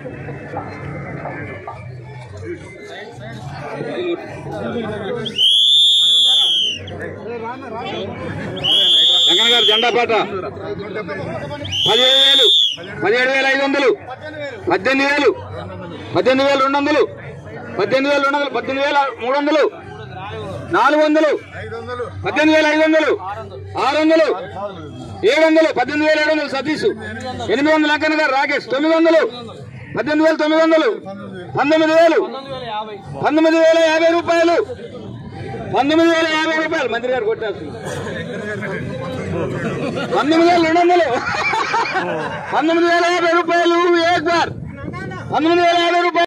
వెంకన్న గారు జెండా పాట పదిహేడు వేలు పదిహేడు వేల ఐదు వందలు పద్దెనిమిది వేలు పద్దెనిమిది వేలు రెండు వందలు పద్దెనిమిది వేలు రెండు వందలు పద్దెనిమిది వేల మూడు వందలు నాలుగు వందలు పద్దెనిమిది వేల ఐదు వందలు ఆరు వందలు ఏడు వందలు పద్దెనిమిది వేల ఏడు వందలు సతీష్ ఎనిమిది వందలు వెంకన్న గారు రాకేష్ తొమ్మిది వందలు పద్దెనిమిది వేలు తొమ్మిది వందలు పంతొమ్మిది వేలు పంతొమ్మిది వేల యాభై రూపాయలు పంతొమ్మిది వేల యాభై రూపాయలు మంత్రి గారు కొట్టేస్తుంది పంతొమ్మిది వేల రెండు వందలు పంతొమ్మిది వేల యాభై రూపాయలు ఏక్ బార్ పంతొమ్మిది వేల యాభై రూపాయలు